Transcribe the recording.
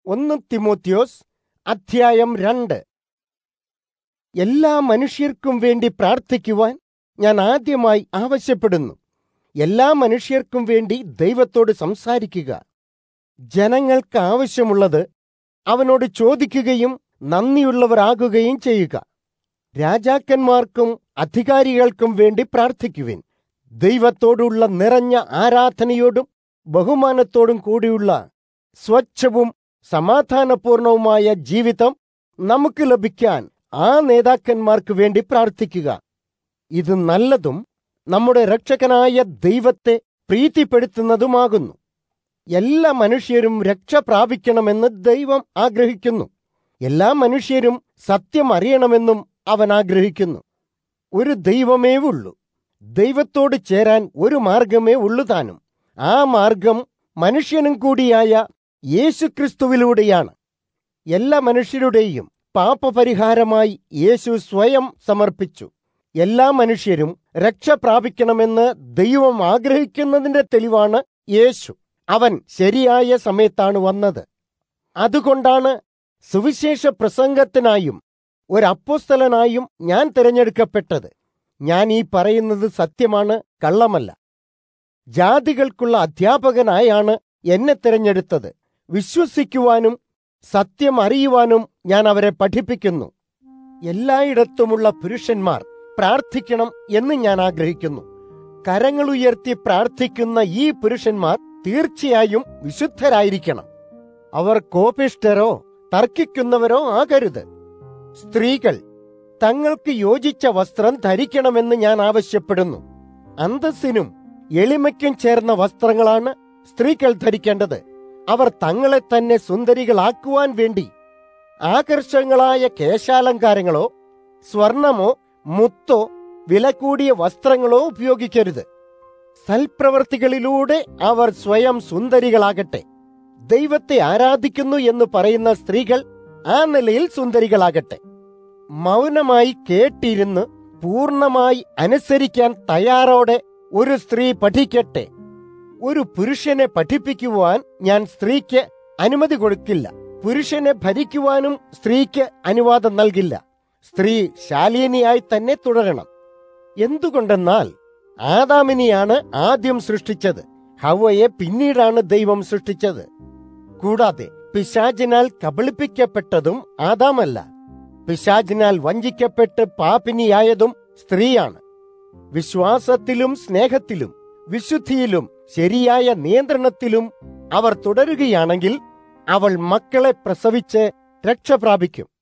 ഒന്ന് തിമോത്തിയോസ് അധ്യായം രണ്ട് എല്ലാ മനുഷ്യർക്കും വേണ്ടി പ്രാർത്ഥിക്കുവാൻ ഞാൻ ആദ്യമായി ആവശ്യപ്പെടുന്നു എല്ലാ മനുഷ്യർക്കും വേണ്ടി ദൈവത്തോട് സംസാരിക്കുക ജനങ്ങൾക്ക് ആവശ്യമുള്ളത് അവനോട് ചോദിക്കുകയും നന്ദിയുള്ളവരാകുകയും ചെയ്യുക രാജാക്കന്മാർക്കും അധികാരികൾക്കും വേണ്ടി പ്രാർത്ഥിക്കുവിൻ ദൈവത്തോടുള്ള നിറഞ്ഞ ആരാധനയോടും ബഹുമാനത്തോടും കൂടിയുള്ള സ്വച്ഛവും സമാധാനപൂർണവുമായ ജീവിതം നമുക്ക് ലഭിക്കാൻ ആ നേതാക്കന്മാർക്ക് വേണ്ടി പ്രാർത്ഥിക്കുക ഇത് നല്ലതും നമ്മുടെ രക്ഷകനായ ദൈവത്തെ പ്രീതിപ്പെടുത്തുന്നതുമാകുന്നു എല്ലാ മനുഷ്യരും രക്ഷ പ്രാപിക്കണമെന്ന് ദൈവം ആഗ്രഹിക്കുന്നു എല്ലാ മനുഷ്യരും സത്യം അറിയണമെന്നും അവൻ ആഗ്രഹിക്കുന്നു ഒരു ദൈവമേ ഉള്ളൂ ദൈവത്തോട് ചേരാൻ ഒരു മാർഗമേ ഉള്ളു താനും ആ മാർഗം മനുഷ്യനും കൂടിയായ യേശുക്രിസ്തുവിലൂടെയാണ് എല്ലാ മനുഷ്യരുടെയും പാപപരിഹാരമായി യേശു സ്വയം സമർപ്പിച്ചു എല്ലാ മനുഷ്യരും രക്ഷ പ്രാപിക്കണമെന്ന് ദൈവം ആഗ്രഹിക്കുന്നതിന്റെ തെളിവാണ് യേശു അവൻ ശരിയായ സമയത്താണ് വന്നത് അതുകൊണ്ടാണ് സുവിശേഷ പ്രസംഗത്തിനായും ഒരു അപ്പോസ്തലനായും ഞാൻ തിരഞ്ഞെടുക്കപ്പെട്ടത് ഞാൻ ഈ പറയുന്നത് സത്യമാണ് കള്ളമല്ല ജാതികൾക്കുള്ള അധ്യാപകനായാണ് എന്നെ തിരഞ്ഞെടുത്തത് വിശ്വസിക്കുവാനും സത്യം അറിയുവാനും ഞാൻ അവരെ പഠിപ്പിക്കുന്നു എല്ലായിടത്തുമുള്ള പുരുഷന്മാർ പ്രാർത്ഥിക്കണം എന്ന് ഞാൻ ആഗ്രഹിക്കുന്നു കരങ്ങൾ ഉയർത്തി പ്രാർത്ഥിക്കുന്ന ഈ പുരുഷന്മാർ തീർച്ചയായും വിശുദ്ധരായിരിക്കണം അവർ കോപിഷ്ടരോ തർക്കിക്കുന്നവരോ ആകരുത് സ്ത്രീകൾ തങ്ങൾക്ക് യോജിച്ച വസ്ത്രം ധരിക്കണമെന്ന് ഞാൻ ആവശ്യപ്പെടുന്നു അന്തസ്സിനും എളിമയ്ക്കും ചേർന്ന വസ്ത്രങ്ങളാണ് സ്ത്രീകൾ ധരിക്കേണ്ടത് അവർ തങ്ങളെ തന്നെ സുന്ദരികളാക്കുവാൻ വേണ്ടി ആകർഷങ്ങളായ കേശാലങ്കാരങ്ങളോ സ്വർണമോ മുത്തോ വില കൂടിയ വസ്ത്രങ്ങളോ ഉപയോഗിക്കരുത് സൽപ്രവർത്തികളിലൂടെ അവർ സ്വയം സുന്ദരികളാകട്ടെ ദൈവത്തെ ആരാധിക്കുന്നു എന്ന് പറയുന്ന സ്ത്രീകൾ ആ നിലയിൽ സുന്ദരികളാകട്ടെ മൗനമായി കേട്ടിരുന്ന് പൂർണ്ണമായി അനുസരിക്കാൻ തയ്യാറോടെ ഒരു സ്ത്രീ പഠിക്കട്ടെ ഒരു പുരുഷനെ പഠിപ്പിക്കുവാൻ ഞാൻ സ്ത്രീക്ക് അനുമതി കൊടുക്കില്ല പുരുഷനെ ഭരിക്കുവാനും സ്ത്രീക്ക് അനുവാദം നൽകില്ല സ്ത്രീ ശാലീനിയായി തന്നെ തുടരണം എന്തുകൊണ്ടെന്നാൽ ആദാമിനെയാണ് ആദ്യം സൃഷ്ടിച്ചത് ഹവയെ പിന്നീടാണ് ദൈവം സൃഷ്ടിച്ചത് കൂടാതെ പിശാചിനാൽ കബളിപ്പിക്കപ്പെട്ടതും ആദാമല്ല പിശാചിനാൽ വഞ്ചിക്കപ്പെട്ട് പാപിനിയായതും സ്ത്രീയാണ് വിശ്വാസത്തിലും സ്നേഹത്തിലും വിശുദ്ധിയിലും ശരിയായ നിയന്ത്രണത്തിലും അവർ തുടരുകയാണെങ്കിൽ അവൾ മക്കളെ പ്രസവിച്ച് രക്ഷ പ്രാപിക്കും